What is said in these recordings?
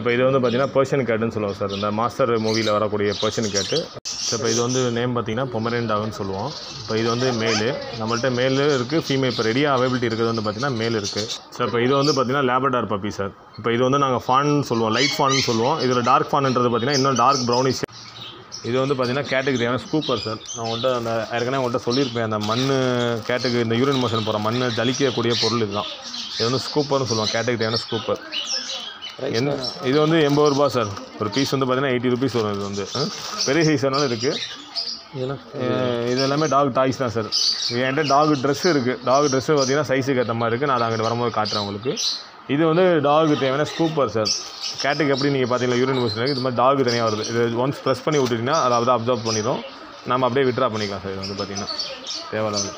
இப்போ இது வந்து பார்த்தீங்கன்னா பர்ஷியன் கேட்டுன்னு சொல்லுவோம் சார் இந்த மாஸ்டர் மூவியில் வரக்கூடிய பர்ஷியன் கேட்டு ஸோ இப்போ இது வந்து நேம் பார்த்தீங்கன்னா பொமரேன் டாக்னு சொல்லுவோம் இப்போ இது வந்து மேலு நம்மள்ட்ட மேலு இருக்குது ஃபீமேல் இப்போ ரெடியாக அவைபிலிட்டி இருக்கிறது வந்து பார்த்தீங்கன்னா மேல் இருக்குது ஸோ இப்போ இது வந்து பார்த்தீங்கன்னா லேபடார் பப்பி சார் இப்போ இது வந்து நாங்கள் ஃபான் சொல்லுவோம் லைட் ஃபான்னு சொல்லுவோம் இதில் டார்க் ஃபான்ன்றது பார்த்தீங்கன்னா இன்னும் டார்க் ப்ரௌனிஷ் இது வந்து பார்த்தீங்கன்னா கேட்டகரியான ஸ்கூப்பர் சார் நான் உங்கள்கிட்ட அந்த ஏற்கனவே உங்கள்கிட்ட சொல்லியிருப்பேன் அந்த மண் கேட்டகரி இந்த யூரின் மோஷன் போகிற மண் ஜலிக்கக்கூடிய பொருள் இதுதான் இது வந்து ஸ்கூப்பர்னு சொல்லுவோம் கேட்டகரியான ஸ்கூப்பர் என்ன இது வந்து எண்பது ரூபா சார் ஒரு பீஸ் வந்து பார்த்தீங்கன்னா எயிட்டி ருபீஸ் வரும் இது வந்து ஆ? பெரிய சைஸ் வேணாலும் இருக்குது இதெல்லாம் இது எல்லாமே டாக் டாய்ஸ் தான் சார் என்கிட்ட டாக் ட்ரெஸ் இருக்குது டாக் ட்ரெஸ்ஸு பார்த்தீங்கன்னா சைஸுக்கு ஏற்ற மாதிரி இருக்குது நான் அதை அங்கிட்டு வரும்போது காட்டுறேன் உங்களுக்கு இது வந்து டாக் தேவையான ஸ்கூப்பர் சார் கேட்டுக்கு எப்படி நீங்கள் பார்த்தீங்கன்னா யூரின் மோஷன் இது மாதிரி டாக் தனியாக வருது இது ஒன்ஸ் ப்ரெஸ் பண்ணி விட்டுட்டிங்கன்னா அதை அப்படியே அப்சர்வ் பண்ணிடும் நம்ம அப்படியே விட்ரா பண்ணிக்கலாம் சார் இது வந்து பார்த்தீங்கன்னா தேவையில்லாத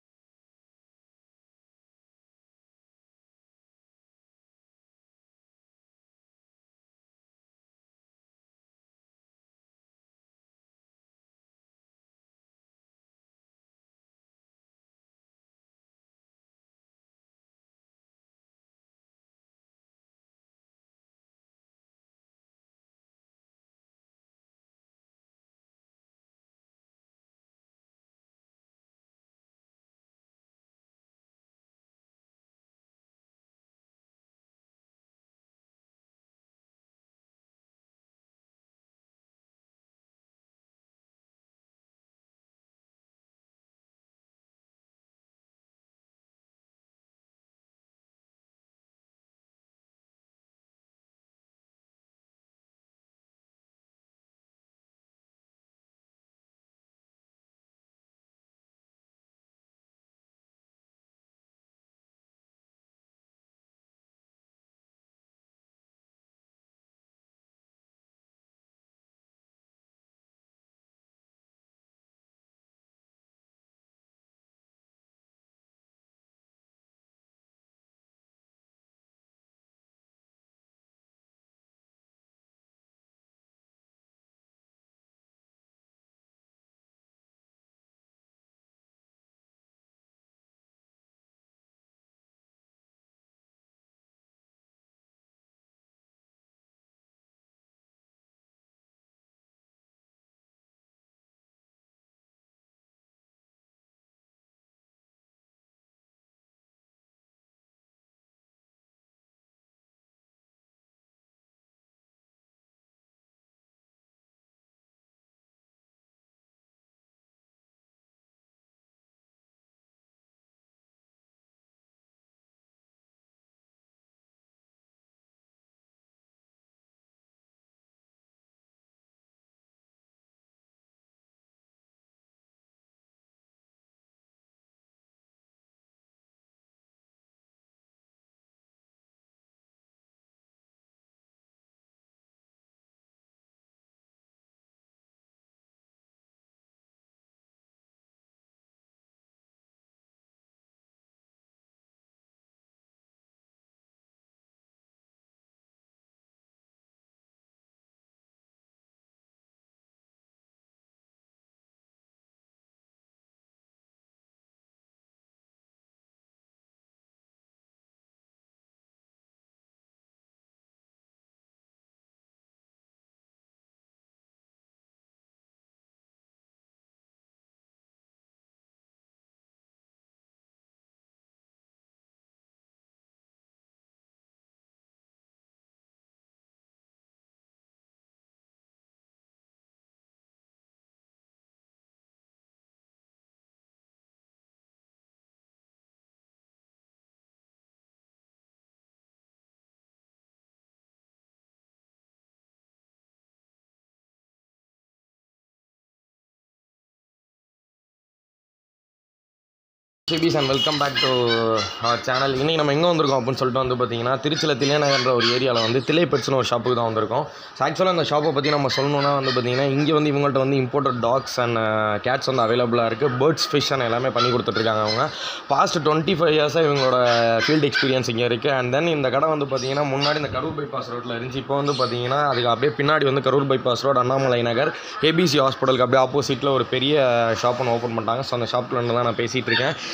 சிபிஸ் and welcome back to our channel இன்றைக்கி நம்ம எங்கே வந்திருக்கோம் அப்படின்னு சொல்லிட்டு வந்து பார்த்தீங்கன்னா திருச்சியில் தில்லைநகர்ன்ற ஒரு ஏரியாவில் வந்து தில்லை பெட்ஸ்னு ஒரு ஷாப்புக்கு தான் வந்திருக்கோம் ஆக்சுவலாக அந்த ஷாப்பை பற்றி நம்ம சொல்லணும்னா வந்து பார்த்தீங்கன்னா இங்கே வந்து இவங்கள்ட்ட வந்து இம்போர்ட்டட் டாக்ஸ் அண்ட் கேட்ஸ் வந்து அவைலபிளாக இருக்குது பேர்ட்ஸ் ஃபிஷ் அண்ட் எல்லாமே பண்ணி கொடுத்துட்ருக்காங்க அவங்க பாஸ்ட் டுவெண்ட்டி ஃபைவ் இயர்ஸாக இவங்களோட ஃபீல்டு எக்ஸ்பீரியன்ஸ் இங்கே இருக்குது அண்ட் தென் இந்த கடை வந்து பார்த்தீங்கன்னா முன்னாடி இந்த கரூர் பைபாஸ் ரோட்டில் இருந்துச்சு இப்போ வந்து பார்த்தீங்கன்னா அதுக்கு அப்படியே பின்னாடி வந்து Karur bypass road Annamalai Nagar ABC ஹாஸ்பிட்டலுக்கு அப்படியே ஆப்போசிட்டில் ஒரு பெரிய ஷாப் ஒன்று ஓப்பன் பண்ணிட்டாங்க ஸோ அந்த ஷாப்பில் இருந்து தான் நான் பேசிகிட்டு இருக்கேன்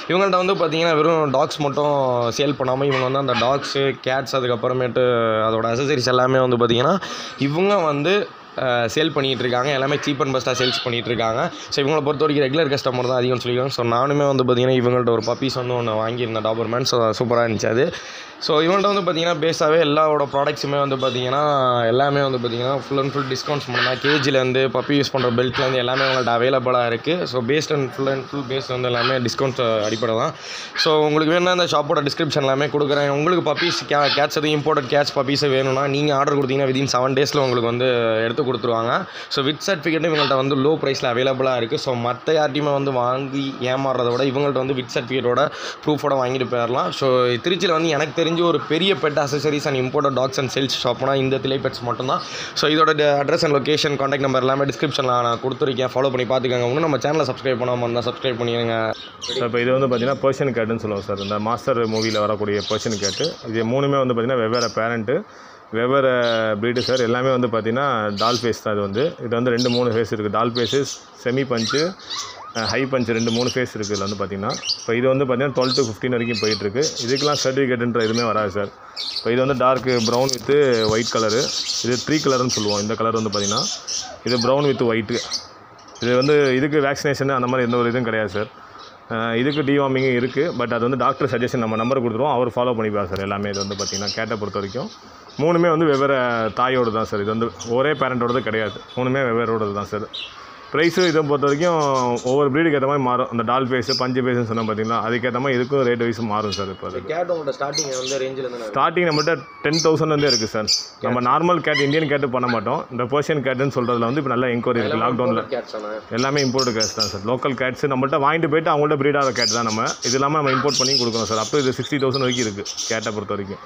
இவங்கள்ட்ட வந்து பார்த்தீங்கன்னா வெறும் டாக்ஸ் மட்டும் சேல் பண்ணாமல் இவங்க வந்து அந்த டாக்ஸு கேட்ஸ் அதுக்கப்புறமேட்டு அதோட அசசரிஸ் எல்லாமே வந்து பார்த்தீங்கன்னா இவங்க வந்து சேல் பண்ணிகிட்டு இருக்காங்க எல்லாமே சீப் அண்ட் பெஸ்ட்டாக சேல்ஸ் பண்ணிகிட்டு இருக்காங்க ஸோ இவங்களை பொறுத்த வரைக்கும் ரெகுலர் கஸ்டமர் தான் அதிகம்னு சொல்லியிருக்காங்க ஸோ நானுமே வந்து பார்த்தீங்கன்னா இவங்கள்ட்ட ஒரு பப்பீஸ் வந்து ஒன்று வாங்கியிருந்தேன் டாபர்மேன் ஸோ சூப்பராக இருந்துச்சு அது ஸோ இவங்கள்ட்ட வந்து பார்த்தீங்கன்னா பேஸாகவே எல்லாரோட ப்ராடக்ட்ஸுமே வந்து பார்த்தீங்கன்னா எல்லாமே வந்து பார்த்தீங்கன்னா ஃபுல் அண்ட் ஃபுல் டிஸ்கவுண்ட்ஸ் பண்ணலாம் கேஜிலேருந்து பப்பி யூஸ் பண்ணுற பெல்ட்லேருந்து எல்லாமே உங்கள்ட்ட அவைலபிளாக இருக்குது so paste and full and full paste வந்து எல்லாமே டிஸ்கவுண்ட்ஸ் அடிப்படை தான் ஸோ உங்களுக்கு வேணும்னா அந்த ஷாப்போட டிஸ்கிரிப்ஷன் எல்லாமே கொடுக்குறேன் உங்களுக்கு பப்பீஸ் கே கேட்ஸ் எதுவும் இம்போர்ட்டட் கேட்ஸ் பப்பீஸ் வேணும்னா நீங்கள் ஆர்டர் கொடுத்தீங்கன்னா விதின் செவன் டேஸில் உங்களுக்கு வந்து எடுத்து கொடுத்துருவாங்க ஸோ வித் சர்டிஃபிகேட்டும் இவங்கள்ட்ட வந்து லோ ப்ரைஸில் அவைலபிளாக இருக்குது ஸோ மற்ற யார்ட்டையுமே வந்து வாங்கி ஏமாறுறத விட இவங்கள்ட்ட வந்து வித் சர்டிஃபிகேட்டோட ப்ரூஃபோட வாங்கிட்டு போயிடலாம் ஸோ திருச்சியில் வந்து எனக்கு தெரிஞ்ச ஒரு பெரிய pet accessories and imported dogs and sales ஷாப்னா இந்த திலை பெட்ஸ் மட்டும்தான் ஸோ இதோட address and location contact number எல்லாமே டிஸ்கிரிப்ஷனில் நான் கொடுத்துருக்கேன் ஃபாலோ பண்ணி பார்த்துக்கோங்க இன்னும் நம்ம சேனலை சப்ஸ்கிரைப் பண்ணாமல் இருந்தால் சப்ஸ்கிரைப் பண்ணிடுங்க ஸோ இப்போ இது வந்து பார்த்தீங்கன்னா பர்ஷியன் கேட்டுன்னு சொல்லுவோம் சார் இந்த மாஸ்டர் மூவியில் வரக்கூடிய பர்ஷியன் கேட்டு இது மூணுமே வந்து பார்த்தீங்கன்னா வெவ்வேறு பேரண்ட்டு வெவ்வேறு ப்ரீடு சார் எல்லாமே வந்து பார்த்தீங்கன்னா டால் ஃபேஸ் தான் இது வந்து இது வந்து ரெண்டு மூணு ஃபேஸ் இருக்குது doll face semi punch high punch ரெண்டு மூணு ஃபேஸ் இருக்குது இதில் வந்து பார்த்தீங்கன்னா இப்போ இது வந்து பார்த்தீங்கன்னா டுவெல் டு ஃபிஃப்டின் வரைக்கும் போயிட்டுருக்கு இதுக்கெலாம் சர்டிஃபிகேட்டுன்ற எதுவுமே வராது சார் இப்போ இது வந்து dark brown with white colour இது த்ரீ கலர்னு சொல்லுவோம் இந்த கலர் வந்து பார்த்தீங்கன்னா இது ப்ரௌன் வித் ஒயிட்டு இது வந்து இதுக்கு வேக்சினேஷன் அந்த மாதிரி எந்த ஒரு இதுவும் கிடையாது சார் அஹ் இதுக்கு டிவார்மிங்கும் இருக்குது பட் அது வந்து டாக்டர் சஜஷன் நம்ம நம்பர் கொடுத்துருவோம் அவர் ஃபாலோ பண்ணிப்பார் சார் எல்லாமே இது வந்து பார்த்திங்கன்னா கேட்டை பொறுத்த வரைக்கும் மூணுமே வந்து வெவ்வேறு தாயோடு தான் சார் இது வந்து ஒரே பேரண்ட்டோடது கிடையாது மூணுமே வெவ்வேறோடது தான் சார் ப்ரைஸு இதை பொறுத்த வரைக்கும் ஒவ்வொரு ப்ரீடுக்கு ஏற்ற மாதிரி மாறும் அந்த டால் ஃபேஸு பஞ்சு ஃபேஸ்னு சொன்னால் பார்த்தீங்கன்னா அதுக்கேற்ற மாதிரி இதுக்கும் ரேட் வைஸ் மாறும் சார் இப்போ அதுக்கு கேட் உங்கள்கிட்ட ஸ்டார்டிங் வந்து ரேஞ்சில் இருந்து ஸ்டார்டிங் நம்மகிட்ட டென் தௌசண்ட்லேருந்தே இருக்குது சார் நம்ம நார்மல் கேட் இந்தியன் கேட்டு பண்ண மாட்டோம் இந்த பர்ஷியன் கேட்டுன்னு சொல்கிறதுல வந்து இப்போ நல்ல என்கொயரி இருக்குது லாக்டவுனில் கேட்ஸ் தானே எல்லாமே இம்போர்ட் கேட்ஸ் தான் சார் லோக்கல் கேட்ஸ் நம்மள்ட்ட வாங்கிட்டு போயிட்டு அவங்கள்ட்ட breed ஆகிற கேட் தான் நம்ம இது இல்லாமல் நம்ம இம்போர்ட் பண்ணி கொடுக்குறோம் சார் அப்போ இது சிக்ஸ்டி தௌசண்ட் வரைக்கும் இருக்குது கேட்டை பொறுத்த வரைக்கும்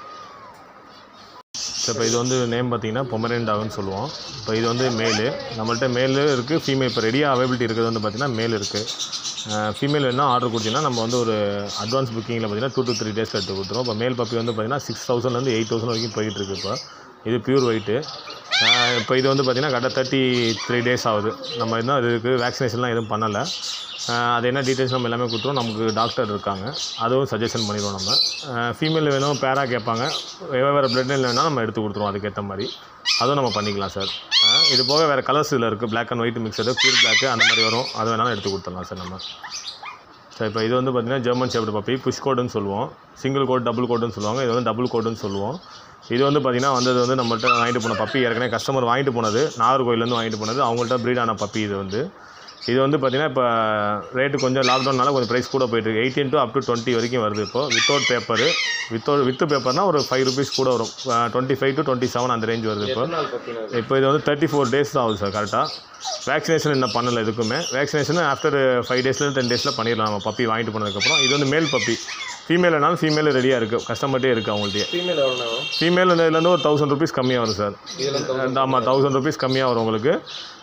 சார் இப்போ இது வந்து நேம் பார்த்தீங்கன்னா பொமரேன் டாக்னு சொல்லுவோம் இப்போ இது வந்து மேலு நம்மள்ட்ட மேலு இருக்குது ஃபீமேல் இப்போ ரெடியாக அவைபிலிட்டி இருக்கிறது வந்து பார்த்தீங்கன்னா மேல் இருக்குது ஃபீமேல் வேணால் ஆர்டர் கொடுத்தீங்கன்னா நம்ம வந்து ஒரு அட்வான்ஸ் புக்கிங்கில் பார்த்தீங்கன்னா டூ to த்ரீ டேஸில் எடுத்து கொடுத்துருவோம் இப்போ மேல் பப்பி வந்து பார்த்தீங்கன்னா சிக்ஸ் தௌசண்ட்லேருந்து எயிட் தௌசண்ட் வரைக்கும் போயிட்டு இருக்கு இப்போ இது பியூர் ஒயிட்டு இப்போ இது வந்து பார்த்திங்கன்னா கரெக்டாக தேர்ட்டி த்ரீ டேஸ் ஆகுது நம்ம இன்னும் அதுக்கு வேக்சினேஷன்லாம் எதுவும் பண்ணலை அது என்ன டீட்டெயில்ஸ் நம்ம எல்லாமே கொடுத்துருவோம் நமக்கு டாக்டர் இருக்காங்க அதுவும் சஜஷன் பண்ணிடுவோம் நம்ம ஃபீமேல் வேணும் பேரா கேட்பாங்க வேறு பிளட் வேணால் நம்ம எடுத்து கொடுத்துருவோம் அதுக்கேற்ற மாதிரி அதுவும் நம்ம பண்ணிக்கலாம் சார் இது போக வேறு கலர்ஸ் இதில் இருக்குது Black and white mixed pure black அந்த மாதிரி வரும் அது வேணாலும் எடுத்து கொடுத்துடலாம் சார் நம்ம சார் இப்போ இது வந்து பார்த்திங்கன்னா ஜெர்மன் ஷேப்டு பப்பி புஷ் கோடுன்னு சொல்லுவோம் சிங்கிள் கோட் டபுள் கோடுன்னு சொல்லுவாங்க இது வந்து டபுள் கோடுன்னு சொல்லுவோம் இது வந்து பார்த்திங்கன்னா வந்தது வந்து நம்மள்ட்ட வாங்கிட்டு போன பப்பி ஏற்கனவே கஸ்டமர் வாங்கிட்டு போனது நாகர்கோயிலேருந்து வாங்கிட்டு போனது அவங்கள்ட்ட ப்ரீட் ஆன பப்பி இது வந்து இது வந்து பார்த்திங்கன்னா இப்போ ரேட்டு கொஞ்சம் லாக்டவுன்னால கொஞ்சம் ப்ரைஸ் கூட போயிட்டு இருக்கு eighteen to up to twenty வரைக்கும் வருது இப்போ வித்தவுட் பேப்பர் வித்தவுட் வித்து பேப்பர்னால் ஒரு ஃபைவ் ருபீஸ் கூட வரும் twenty five to twenty seven அந்த ரேஞ்ச் வருது இப்போ நாள் பற்றின இப்போ இது வந்து தேர்ட்டி ஃபோர் டேஸ் தான் ஆகுது சார் கரெக்டாக வேக்சினேஷன் இன்னும் பண்ணலை எதுக்குமே வேக்சினேஷன் ஆஃப்டர் ஃபைவ் டேஸ்லேருந்து டென் டேஸில் பண்ணிடலாம் நம்ம பப்பி வாங்கிட்டு போனதுக்கப்புறம் இது வந்து மேல் பப்பி ஃபீமேல் வேணாலும் ஃபீமேல் ரெடியாக இருக்குது கஸ்டமர்ட்டே இருக்குது அவங்கள்ட்டயே ஃபீமேல் எவ்வளோ ஃபீமேல் இதுலேருந்து ஒரு தௌசண்ட் ருபீஸ் கம்மியாக வரும் சார் இதில் ஆமாம் தௌசண்ட் ருபீஸ் கம்மியாக வரும் உங்களுக்கு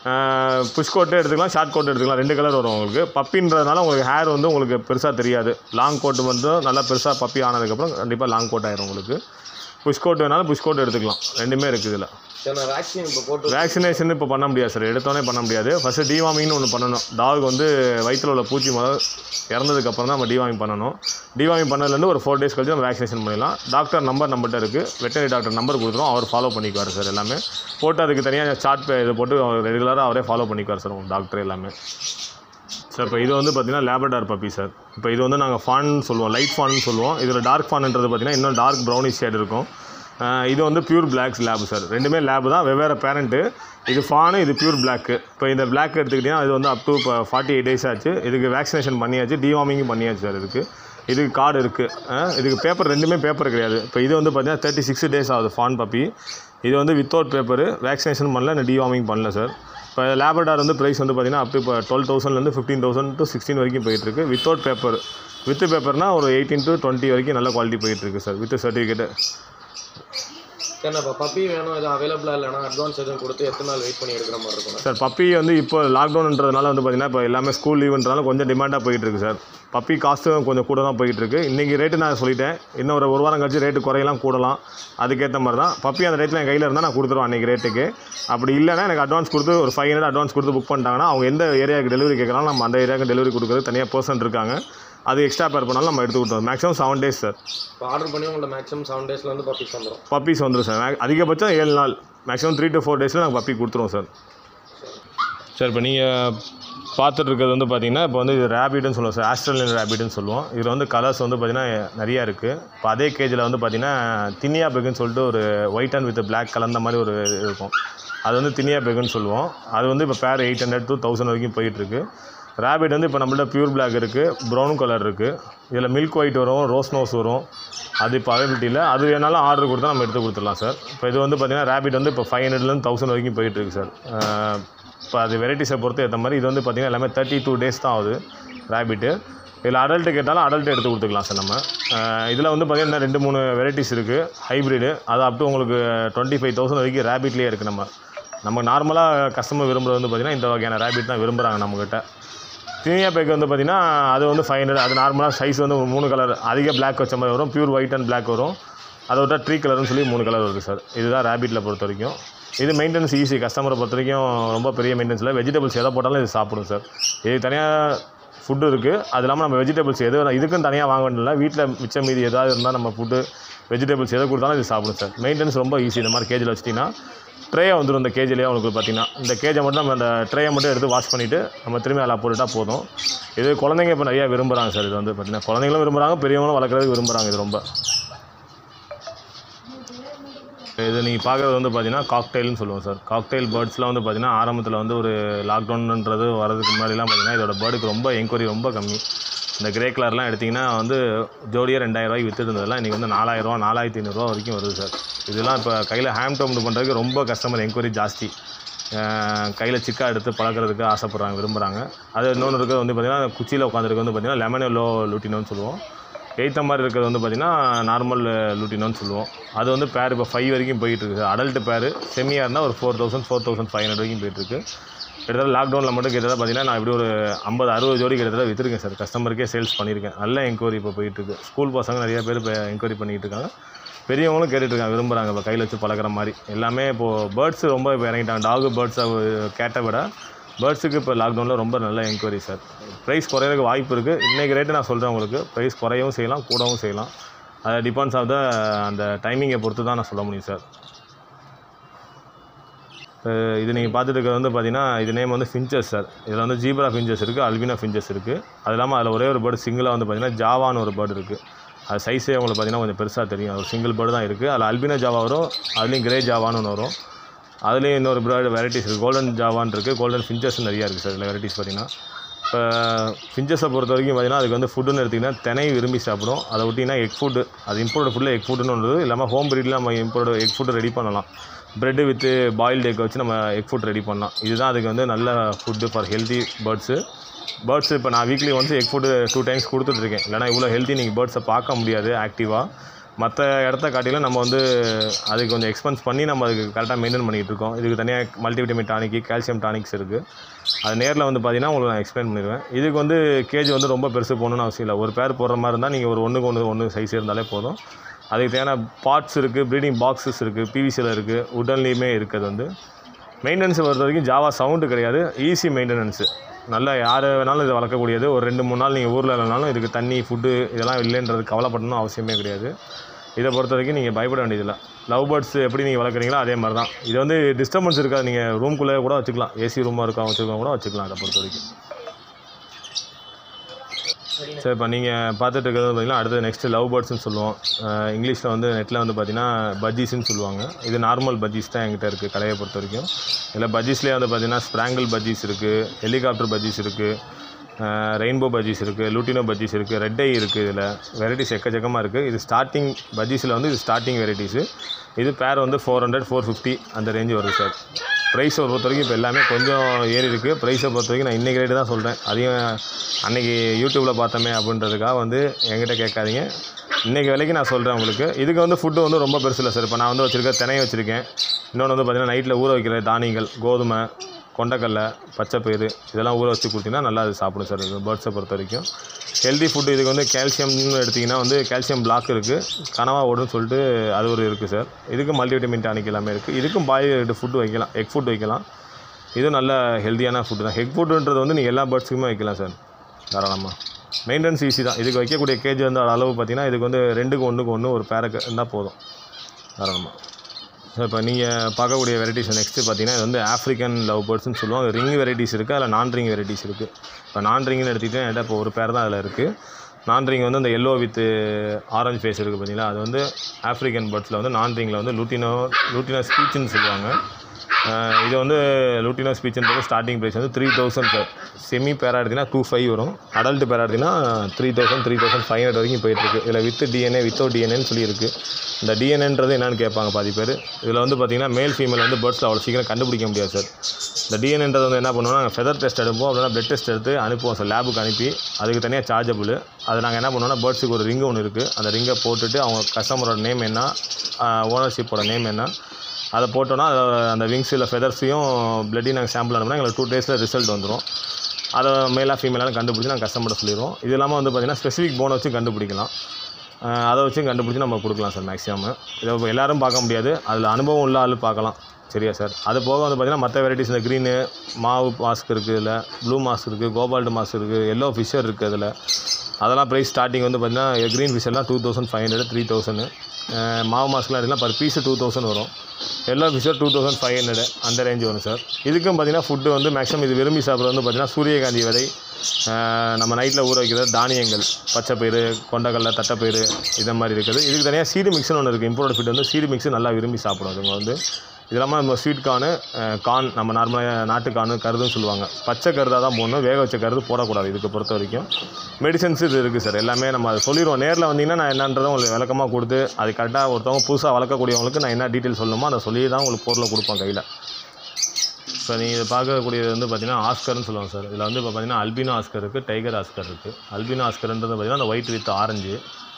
புஷ் கோட்டே எடுத்துக்கலாம் ஷார்ட் கோட் எடுத்துக்கலாம் ரெண்டு கலர் வரும் உங்களுக்கு பப்பின்றதுனால உங்களுக்கு ஹேர் வந்து உங்களுக்கு பெருசாக தெரியாது லாங் கோட் வந்து நல்லா பெருசாக பப்பி ஆனதுக்கப்புறம் கண்டிப்பாக லாங் கோட் ஆயிரும் உங்களுக்கு புஷ் கோட் வேணாலும் புஷ் கோட் எடுத்துக்கலாம் ரெண்டுமே இருக்குது இதில் சரி நான் வேக்சின் இப்போ போட்டு வேக்சினேஷன் இப்போ பண்ண முடியாது சார் எடுத்தோடனே பண்ண முடியாது ஃபஸ்ட்டு டிவாமிங்னு ஒன்று பண்ணணும் டாக் வந்து வயிற்றில் உள்ள பூச்சி முதல் இறந்ததுக்கப்புறம் தான் நம்ம டிவாமிங் பண்ணணும் டிவாமிங் பண்ணதுலேருந்து ஒரு ஃபோர் டேஸ் கழிச்சு நம்ம வேக்சினேஷன் பண்ணிடலாம் டாக்டர் நம்பர் நம்மகிட்ட இருக்குது வெட்டரி டாக்டர் நம்பர் கொடுத்துரும் அவர் ஃபாலோ பண்ணிக்குவார் சார் எல்லாமே போட்டு அதுக்கு தனியாக சார்ட் இது போட்டு அவர் ரெகுலராக அவரே ஃபாலோ பண்ணிக்குவார் சார் உங்கள் டாக்டர் எல்லாமே சார் இப்போ இது வந்து பார்த்தீங்கன்னா லேபடார் பப்பி சார் இப்போ இது வந்து நாங்கள் ஃபான் சொல்லுவோம் லைட் ஃபான்னு சொல்லுவோம் இதில் டார்க் ஃபான்ன்றது பார்த்தீங்கன்னா இன்னும் டார்க் ப்ரௌனிஷ் ஷேட் இருக்கும் அஹ் இது வந்து பியூர் பிளாக்ஸ் லேப் சார் ரெண்டுமே லேப் தான் வெவ்வேறு பேரண்ட்டு இது ஃபானு இது பியூர் பிளாக்கு இப்போ இந்த பிளாக் எடுத்துக்கிட்டிங்கன்னா இது வந்து அப் டு இப்போ ஃபார்ட்டி எயிட் டேஸ் ஆச்சு இதுக்கு வேக்சினேஷன் பண்ணியாச்சு டிவார்மிங்கும் பண்ணியாச்சு சார் இதுக்கு இதுக்கு கார்டு இருக்குது இதுக்கு பேப்பர் ரெண்டுமே பேப்பர் கிடையாது இப்போ இது வந்து பார்த்தீங்கன்னா தேர்ட்டி சிக்ஸ் டேஸ் ஆகுது ஃபான் பப்பி இது வந்து வித்தவுட் பேப்பரு வேக்சினேஷன் பண்ணல இந்த டிவார்மிங் பண்ணல சார் இப்போ லேபடார் வந்து ப்ரைஸ் வந்து பார்த்தீங்கன்னா அப் டு இப்போ டுவெல் தௌசண்ட்லேருந்து ஃபிஃப்டீன் தௌசண்ட் டு சிக்ஸ்டீன் வரைக்கும் போயிட்டுருக்கு வித்தவுட் பேப்பர் வித் பேப்பர்னால் ஒரு எயிட்டீன் டு டுவெண்ட்டி வரைக்கும் நல்ல குவாலிட்டி போயிட்டுருக்கு சார் வித் சர்டிஃபிகேட்டு சரி இப்போ பப்பி வேணும் எதுவும் அவைலபிளாக இல்லைனா அட்வான்ஸ் எதுவும் கொடுத்து எத்தனை நாள் வெயிட் பண்ணி எடுக்கிற மாதிரி இருக்கும் சார் பப்பி வந்து இப்போ லாக்டவுன்ன்றதுனால வந்து பார்த்தீங்கன்னா இப்போ எல்லாமே ஸ்கூல் லீவுன்றனால கொஞ்சம் டிமாண்டாக போயிட்டு இருக்கு சார் பப்பி காஸ்ட்டும் கொஞ்சம் கூட தான் போயிட்டு இருக்கு இன்றைக்கி ரேட்டு நான் சொல்லிட்டேன் இன்னும் ஒரு ஒரு வாரம் கழிச்சு ரேட்டு குறையலாம் கூடலாம் அதுக்கேற்ற மாதிரி தான் பப்பி அந்த ரேட்டில் என் கையில் இருந்தால் நான் கொடுத்துருவேன் அன்றைக்கி ரேட்டுக்கு அப்படி இல்லைன்னா எனக்கு அட்வான்ஸ் கொடுத்து ஒரு ஃபைவ் ஹண்ட்ரட் அட்வான்ஸ் கொடுத்து புக் பண்ணிட்டாங்கன்னா அவங்க எந்த ஏரியாவுக்கு டெலிவரி கேட்குறாலும் நம்ம அந்த ஏரியாவுக்கு டெலிவரி கொடுக்குறது தனியாக பர்சன் இருக்காங்க அது எக்ஸ்ட்ரா பேர் பண்ணாலும் நம்ம எடுத்து கொடுத்தோம் மேக்ஸிமம் செவன் டேஸ் சார் இப்போ ஆர்டர் பண்ணி உங்களை மேக்ஸிமம் செவன் டேஸில் வந்து பப்பீஸ் வந்துடும் பப்பீஸ் வந்துடும் சார் மே- அதிகபட்சம் ஏழு நாள் மேக்ஸிமம் த்ரீ டு ஃபோர் டேஸில் நாங்கள் பப்பி கொடுத்துருவோம் சார் சார் இப்போ நீங்கள் பார்த்துட்டு இருக்கிறது வந்து பார்த்தீங்கன்னா இப்போ வந்து இது ரேபிட்னு சொல்லுவோம் சார் ஆஸ்ட்ரேலியன் ரேபிட்னு சொல்லுவோம் இதில் வந்து கலர்ஸ் வந்து பார்த்தீங்கன்னா நிறையா இருக்குது இப்போ அதே கேஜில் வந்து பார்த்தீங்கன்னா தினியா பெக்குன்னு சொல்லிட்டு ஒரு ஒயிட் அண்ட் வித் பிளாக் கலந்த மாதிரி ஒரு இது இருக்கும் அது வந்து தினியா பெக்குன்னு சொல்லுவோம் அது வந்து இப்போ பேர் எயிட் ஹண்ட்ரட் டூ தௌசண்ட் வரைக்கும் போயிட்டுருக்கு ரேபிட் வந்து இப்போ நம்மள்ட்ட பியூர் பிளாக் இருக்குது ப்ரௌன் கலர் இருக்குது இதில் மில்க் ஒயிட் வரும் ரோஸ் நோஸ் வரும் அது இப்போ அவைபிலிட்டி இல்லை அது வேணாலும் ஆர்டர் கொடுத்தா நம்ம எடுத்து கொடுத்துடலாம் சார் இப்போ இது வந்து பார்த்தீங்கன்னா ரேபிட் வந்து இப்போ ஃபைவ் ஹண்ட்ரட்லேருந்து தௌசண்ட் வரைக்கும் போயிட்டுருக்கு சார் இப்போ அது வெரைட்டிஸை பொறுத்து ஏற்ற மாதிரி இது வந்து பார்த்திங்கன்னா எல்லாமே தேர்ட்டி டூ டேஸ் தான் ஆகுது ரேபிட்டு இதில் அடல்ட்டு கேட்டாலும் அடல்ட்டு எடுத்து கொடுத்துக்கலாம் சார் நம்ம இதில் வந்து பார்த்திங்கன்னா ரெண்டு மூணு வெரைட்டிஸ் இருக்குது ஹைப்ரிடு அது அப் டு உங்களுக்கு டுவெண்ட்டி ஃபைவ் தௌசண்ட் வரைக்கும் ரேபிட்லேயே இருக்குது நம்ம நம்ம நார்மலாக கஸ்டமர் விரும்புகிறது வந்து பார்த்திங்கன்னா இந்த வகையான ரேபிட் தான் விரும்புகிறாங்க நம்மக்கிட்ட தினியா பேக் வந்து பார்த்திங்கன்னா அது வந்து ஃபைவ் ஹண்ட்ரட் அது நார்மலாக சைஸ் வந்து ஒரு மூணு கலர் அதிக பிளாக் வச்ச மாதிரி வரும் பியூர் ஒயிட் அண்ட் பிளாக் வரும் அதை விட்டா ட்ரீ கலர்னு சொல்லி மூணு கலர் வருது சார் இதுதான் ரேபிட்டில் பொறுத்த வரைக்கும் இது மெயின்டெனன்ஸ் ஈஸி கஸ்டமரை பொறுத்த வரைக்கும் ரொம்ப பெரிய மெயின்டெனன்ஸ் இல்லை வெஜிடபிள்ஸ் எதை போட்டாலும் இது சாப்பிடும் சார் இது தனியாக ஃபுட்டு இருக்குது அது இல்லாமல் நம்ம வெஜிடபிள்ஸ் எது வேணா- இதுக்கும் தனியாக வாங்க வேண்டியதில்லை வீட்டில் மிச்சம் மீதி ஏதாவது இருந்தால் நம்ம ஃபுட்டு வெஜிடபிள்ஸ் எதை கொடுத்தாலும் இது சாப்பிடும் சார் மெயின்டெனன்ஸ் ரொம்ப ஈஸி இந்த மாதிரி கேஜில் வச்சிட்டிங்கன்னா ட்ரேயை வந்துடும் இந்த கேஜிலே உங்களுக்கு பார்த்தீங்கன்னா இந்த கேஜை மட்டும் நம்ம அந்த ட்ரேயை மட்டும் எடுத்து வாஷ் பண்ணிவிட்டு நம்ம திரும்பி அதில் போட்டுட்டா போதும் இது குழந்தைங்க இப்போ நிறையா விரும்புகிறாங்க சார் இது வந்து பார்த்தீங்கன்னா குழந்தைங்களும் விரும்புகிறாங்க பெரியவங்களும் வளர்க்குறதுக்கு விரும்புகிறாங்க இது ரொம்ப இது நீங்கள் பார்க்குறது வந்து பார்த்தீங்கன்னா காக்டெயில்னு சொல்லுவோம் சார் காக்டெயில் பேர்ட்ஸ்லாம் வந்து பார்த்தீங்கன்னா ஆரம்பத்தில் வந்து ஒரு லாக்டவுன்ன்றது வரதுக்கு முன்னாடிலாம் பார்த்தீங்கன்னா இதோட பேர்டுக்கு ரொம்ப என்கொயரி ரொம்ப கம்மி இந்த கிரே கலர்லாம் எடுத்திங்கன்னா வந்து ஜோடியாக ரெண்டாயிரம் ரூபாய்க்கு வித்துட்டு இருந்ததெல்லாம் இன்றைக்கி வந்து நாலாயிரரூவா நாலாயிரத்தி ஐநூறுரூவா வரைக்கும் வருது சார் இதெல்லாம் இப்போ கையில் ஹேம் டோம்டு பண்ணுறதுக்கு ரொம்ப கஸ்டமர் என்கொயரி ஜாஸ்தி கையில் சிக்கா எடுத்து பழக்கிறதுக்கு ஆசைப்பட்றாங்க விரும்புகிறாங்க அது இன்னொன்று இருக்கிறது வந்து பார்த்திங்கன்னா குச்சியில் உட்காந்துருக்கு வந்து பார்த்திங்கன்னா லெமன் எல்லோ லூட்டினோன்னு சொல்லுவோம் எயித்த மாதிரி இருக்கிறது வந்து பார்த்திங்கன்னா நார்மல் லூட்டினோன்னு சொல்லுவோம் அது வந்து பேர் இப்போ ஃபைவ் வரைக்கும் போயிட்டு இருக்கு அடல்ட் பேர் செமியாக இருந்தால் ஒரு four thousand four thousand five hundred வரைக்கும் போயிட்டுருக்கு கிட்டத்தட்ட லாக்டவுனில் மட்டும் கிட்டத்தட்ட பார்த்தீங்கன்னா நான் இப்படி ஒரு ஐம்பது அறுபது ஜோடி கிட்டத்தட்ட விற்றுருக்கேன் சார் கஸ்டமருக்கே சேல்ஸ் பண்ணியிருக்கேன் நல்ல என்கொயரி இப்போ போயிட்டுருக்கு ஸ்கூல் பசங்க நிறைய பேர் இப்போ என்கொயரி பண்ணிகிட்டு இருக்காங்க பெரியவங்களும் கேட்டுட்டு இருக்காங்க விரும்புகிறாங்க இப்போ கையில் வச்சு பழகுற மாதிரி எல்லாமே இப்போது பேர்ட்ஸ் ரொம்ப இப்போ இறங்கிட்டாங்க டாகு பேர்ட்ஸை கேட்டை விட பேர்ட்ஸுக்கு இப்போ லாக்டவுனில் ரொம்ப நல்ல என்கொயரி சார் ப்ரைஸ் குறையிறதுக்கு வாய்ப்பு இருக்குது இன்றைக்கி ரேட்டு நான் சொல்கிறேன் உங்களுக்கு ப்ரைஸ் குறையவும் செய்யலாம் கூடவும் செய்யலாம் அது டிபெண்ட்ஸ் ஆஃப் த அந்த டைமிங்கை பொறுத்து தான் நான் சொல்ல முடியும் சார் அஹ் இது நீங்கள் பார்த்துட்டு இருக்கிறது வந்து பார்த்தீங்கன்னா இது நேம் வந்து ஃபின்ச்சஸ் சார் இதில் வந்து ஜீப்ரா ஃபின்ச்சஸ் இருக்குது அல்பினா ஃபின்ச்சஸ் இருக்குது அது இல்லாமல் அதில் ஒரே ஒரு பேர்டு சிங்கிளாக வந்து பார்த்தீங்கன்னா ஜாவான்னு ஒரு பேர்டு இருக்குது அது சைஸே உங்களுக்கு பார்த்தீங்கன்னா கொஞ்சம் பெருசாக தெரியும் அது ஒரு சிங்கிள் பேர்டு தான் இருக்குது அதில் அல்பினா ஜாவா வரும் அதுலேயும் கிரே ஜாவான்னு ஒன்று வரும் அதுலேயும் இன்னொரு பேர்டு வெரைட்டிஸ் இருக்குது கோல்டன் ஜாவான் இருக்குது கோல்டன் ஃபின்ச்சஸ் நிறையா இருக்குது சார் இதில் வெரைட்டிஸ் பார்த்தீங்கன்னா இப்போ ஃபின்ச்சஸை பொறுத்த வரைக்கும் பார்த்தீங்கன்னா அதுக்கு வந்து ஃபுட்டுன்னு எடுத்திங்கன்னா தினை விரும்பி சாப்பிடும் அதை விட்டிங்கன்னா எக் ஃபுட்டு அது இம்போர்ட் ஃபுட்டில் எக் ஃபுட்டுன்னு ஒன்று இல்லாமல் ஹோம் ப்ரீடில் நம்ம இம்போர்ட் எக் ஃபுட்டு ரெடி பண்ணலாம் ப்ரெட்டு வித்து பாயில்டு எக் வச்சு நம்ம எக் ஃபுட் ரெடி பண்ணலாம் இதுதான் அதுக்கு வந்து நல்ல food for healthy birds birds இப்போ நான் வீக்லி வந்து எக் ஃபுட்டு டூ டைம்ஸ் கொடுத்துட்ருக்கேன் இல்லைனா இவ்வளோ ஹெல்த்தி நீங்கள் பேர்ட்ஸை பார்க்க முடியாது ஆக்டிவாக மற்ற இடத்த காட்டிலும் நம்ம வந்து அதுக்கு கொஞ்சம் எக்ஸ்பென்ஸ் பண்ணி நம்ம அதுக்கு கரெக்டாக மெயின்டைன் பண்ணிகிட்டு இருக்கோம் இதுக்கு தனியாக மல்டிவிட்டமின் டானிக்கு கால்சியம் டானிக்ஸ் இருக்குது அது நேரில் வந்து பார்த்தீங்கன்னா உங்களுக்கு நான் எக்ஸ்பிளைன் பண்ணிடுவேன் இதுக்கு வந்து கேஜ் வந்து ரொம்ப பெருசு போகணுன்னு அவசியம் இல்லை ஒரு பேர் போடுற மாதிரி இருந்தால் நீங்கள் ஒரு ஒன்றுக்கு ஒன்று ஒன்று சைஸ் இருந்தாலே போதும் அதுக்கு தேவையான பார்ட்ஸ் இருக்குது ப்ரீடிங் பாக்ஸஸ் இருக்குது பிவிசியில் இருக்குது உடன்லேயுமே இருக்குது அது வந்து மெயின்டெனன்ஸ் பொறுத்த வரைக்கும் ஜாவா சவுண்டு கிடையாது ஈஸி மெயின்டெனன்ஸு நல்லா யார் வேணாலும் இதை வளர்க்கக்கூடியது ஒரு ரெண்டு மூணு நாள் நீங்கள் ஊரில் இல்லைனாலும் இதுக்கு தண்ணி ஃபுட்டு இதெல்லாம் இல்லைன்றது கவலைப்படணும் அவசியமே கிடையாது இதை பொறுத்த வரைக்கும் நீங்கள் பயப்பட வேண்டியதில்லை லவ் பேர்ட்ஸ் எப்படி நீங்கள் வளர்க்குறீங்களோ அதே மாதிரி தான் இது வந்து டிஸ்டர்பன்ஸ் இருக்காது நீங்கள் ரூம்குள்ளே கூட வச்சுக்கலாம் ஏசி ரூமாக இருக்கா வச்சுருக்கோம் கூட வச்சுக்கலாம் அதை பொறுத்த வரைக்கும் சரி இப்போ நீங்கள் பார்த்துட்டு இருக்கிறது பார்த்தீங்கன்னா அடுத்து நெக்ஸ்ட்டு லவ் பேர்ட்ஸ்னு சொல்லுவோம் இங்கிலீஷில் வந்து நெட்டில் வந்து பார்த்தீங்கன்னா பஜ்ஜீஸ்னு சொல்லுவாங்க இது நார்மல் பஜ்ஜீஸ் தான் என்கிட்ட இருக்குது கடையை பொறுத்த வரைக்கும் இதில் பஜ்ஜீஸ்லேயே வந்து பார்த்தீங்கன்னா ஸ்ப்ராங்கிள் பஜ்ஜீஸ் இருக்குது ஹெலிகாப்டர் பஜ்ஜீஸ் இருக்குது ரெயின்போ பஜ்ஜீஸ் இருக்குது லூட்டினோ பஜ்ஜீஸ் இருக்குது ரெட் ஐ இருக்குது இதில் வெரைட்டிஸ் எக்கச்சக்கமாக இருக்குது இது ஸ்டார்டிங் பஜ்ஜீஸில் வந்து இது ஸ்டார்டிங் வெரைட்டிஸு இது பேர் வந்து ஃபோர் ஹண்ட்ரட் ஃபோர் ஃபிஃப்டி அந்த ரேஞ்சு வருது சார் ப்ரைஸை பொறுத்த வரைக்கும் இப்போ எல்லாமே கொஞ்சம் ஏறி இருக்குது ப்ரைஸை பொறுத்த வரைக்கும் நான் இன்றைக்கி ரேட்டு தான் சொல்கிறேன் அதையும் அன்றைக்கி யூடியூப்பில் பார்த்தோமே அப்படின்றதுக்காக வந்து என்கிட்ட கேட்காதீங்க இன்றைக்கி விலைக்கு நான் சொல்கிறேன் உங்களுக்கு இதுக்கு வந்து ஃபுட்டு வந்து ரொம்ப பெருசு இல்லை சார் இப்போ நான் வந்து வச்சுருக்கேன் தினை வச்சுருக்கேன் இன்னொன்று வந்து பார்த்திங்கன்னா நைட்டில் ஊற வைக்கிற தானியங்கள் கோதுமை கொண்டக்கடலை பச்சைப்பயிறு இதெல்லாம் ஊற வச்சு கொடுத்தீங்கன்னா நல்லா அது சாப்பிடும் சார் இது பேர்ட்ஸை பொறுத்த வரைக்கும் ஹெல்தி ஃபுட்டு இதுக்கு வந்து கால்சியம்னு எடுத்திங்கன்னா வந்து கால்சியம் பிளாக் இருக்குது கனவா ஓடுன்னு சொல்லிட்டு அது ஒரு இருக்குது சார் இதுக்கு மல்டிவிட்டமின் டானிக் எல்லாமே இருக்குது இதுக்கும் பாயில் ஃபுட்டு வைக்கலாம் எக் ஃபுட் வைக்கலாம் இதுவும் நல்ல ஹெல்த்தியான ஃபுட்டு தான் எக் ஃபுட்டுன்றது வந்து நீங்கள் எல்லா பேர்ட்ஸுக்குமே வைக்கலாம் சார் தாராளமாக மெயின்டெனன்ஸ் ஈஸி தான் இதுக்கு வைக்கக்கூடிய கேஜ் வந்து அளவு பார்த்தீங்கன்னா இதுக்கு வந்து ரெண்டுக்கு ஒன்றுக்கு ஒன்று ஒரு பேருக்கு இருந்தால் போதும் தாராளமாக ஸோ இப்போ நீங்கள் பார்க்கக்கூடிய வெரைட்டிஸ் நெக்ஸ்ட்டு பார்த்தீங்கன்னா இது வந்து ஆஃப்ரிக்கன் லவ் பேர்ட்ஸ்னு சொல்லுவாங்க ரிங் வெரைட்டிஸ் இருக்குது அதில் நான் ரிங் வெரைட்டிஸ் இருக்குது இப்போ நான் ரிங்னு எடுத்துக்கிட்டேன் என்கிட்ட இப்போ ஒரு பேர் தான் அதில் இருக்குது நான் ரிங் வந்து அந்த எல்லோ வித் ஆரஞ்சு ஃபேஸ் இருக்குது பார்த்தீங்களா அது வந்து ஆஃப்ரிக்கன் பேர்ட்ஸில் வந்து நான் ரிங்கில் வந்து லூட்டினோ லூட்டினோ ஸ்பீச்சுன்னு சொல்லுவாங்க அஹ் இது வந்து லூட்டினோ ஸ்பீச்சுன்றது ஸ்டார்டிங் ப்ரைஸ் வந்து த்ரீ தௌசண்ட் சார் செமி பேரா எடுத்தீங்கன்னா டூ ஃபைவ் வரும் அடல்ட் பேரா எடுத்தீங்கன்னா three thousand three thousand five hundred வரைக்கும் போயிட்டுருக்கு இதில் வித் டிஎன்ஏ வித்தவுட் டிஎன்ஏன்னு சொல்லியிருக்கு இந்த டிஎன்ஏன்றது என்னன்னு கேட்பாங்க பாதி பேர் இதில் வந்து பார்த்தீங்கன்னா மேல் ஃபீமேல் வந்து பேர்ட்ஸில் அவ்வளோ சீக்கிரம் கண்டுபிடிக்க முடியாது சார் இந்த டிஎன்ஏன்றது வந்து என்ன பண்ணுவோம்னா நாங்கள் ஃபெதர் டெஸ்ட் எடுப்போம் அப்படின்னா பிளட் டெஸ்ட் எடுத்து அனுப்புவோம் சார் லேபுக்கு அனுப்பி அதுக்கு தனியாக சார்ஜபிள் அது நாங்கள் என்ன பண்ணுவோம்னா பேர்ட்ஸுக்கு ஒரு ரிங்கு ஒன்று இருக்குது அந்த ரிங்கை போட்டுட்டு அவங்க கஸ்டமரோட நேம் என்ன ஓனர்ஷிப்போட நேம் என்ன அதை போட்டோன்னா அது- அந்த விங்ஸில் ஃபெதர்ஸையும் பிளட்டையும் நாங்கள் சாம்பிள் அனுப்புனா எங்களுக்கு டூ டேஸில் ரிசல்ட் வந்துடும் அதை மேலாக ஃபீமேலாக கண்டுபிடிச்சி நாங்கள் கஸ்டமர்கிட்ட சொல்லிடுவோம் இது இல்லாமல் வந்து பார்த்திங்கன்னா ஸ்பெசிஃபிக் போனை வச்சு கண்டுபிடிக்கலாம் அஹ் அதை வச்சு கண்டுபிடிச்சி நம்ம கொடுக்கலாம் சார் மேக்ஸிமம் இதை இப்ப எல்லாரும் பார்க்க முடியாது அதில் அனுபவம் உள்ள ஆள் பார்க்கலாம் சரியா சார் அது போக வந்து பார்த்திங்கன்னா மற்ற வெரைட்டிஸ் இந்த க்ரீனு மாவு மாஸ்க் இருக்குது இதில் ப்ளூ மாஸ்க் இருக்குது கோபால்டு மாஸ்க் இருக்குது எல்லோ ஃபிஷர் இருக்குது அதில் அதெல்லாம் ப்ரைஸ் ஸ்டார்டிங் வந்து பார்த்திங்கன்னா க்ரீன் ஃபிஷர்லாம் two thousand five hundred three thousand mauve மாஸ்க்லாம் எடுக்கலாம் பர் பீஸு டூ தௌசண்ட் வரும் yellow fischer two thousand five hundred அந்த ரேஞ்ச் வரும் சார் இதுக்கும் பார்த்தீங்கன்னா ஃபுட்டு வந்து மேக்ஸிமம் இது விரும்பி சாப்பிட்றது வந்து பார்த்தீங்கன்னா சூரியகாந்தி விதை அஹ் நம்ம நைட்டில் ஊற வைக்கிறது தானியங்கள் பச்சைப்பயிறு கொண்டக்கடலை தட்டைப்பயிறு இதை மாதிரி இருக்குது இதுக்கு தனியாக சீடு மிக்ஸ்னு ஒன்று இருக்குது இம்போர்ட் ஃபுட் வந்து சீடு மிக்ஸ் நல்லா விரும்பி சாப்பிடும் அதுங்க வந்து இது இல்லாமல் நம்ம ஸ்வீட் கார்னு கார்ன் நம்ம நார்மலாக நாட்டு கார்னு கருதுன்னு சொல்லுவாங்க பச்சை கருதாக தான் போடணும் வேக வச்ச கருது போடக்கூடாது இதுக்கு பொறுத்த வரைக்கும் மெடிசன்ஸ் இது இருக்குது சார் எல்லாமே நம்ம அதை சொல்லிடுவோம் நேரில் வந்தீங்கன்னா நான் என்னன்றதை உங்களுக்கு விளக்கமாக கொடுத்து அது கரெக்டாக ஒருத்தவங்க புதுசாக வளர்க்கக்கூடியவங்களுக்கு நான் என்ன டீட்டெயில் சொல்லணுமோ அதை சொல்லி தான் உங்களுக்கு பொருளை கொடுப்பேன் கையில் இப்போ நீங்கள் இதை பார்க்கக்கூடியது வந்து பார்த்தீங்கன்னா ஆஸ்கர்னு சொல்லுவாங்க சார் இதில் வந்து இப்போ பார்த்தீங்கன்னா அல்பினோ ஆஸ்கர் இருக்குது டைகர் ஆஸ்கர் இருக்குது அல்பினோ ஆஸ்கர்ன்றது பார்த்தீங்கன்னா அந்த ஒயிட் வித் ஆரஞ்சு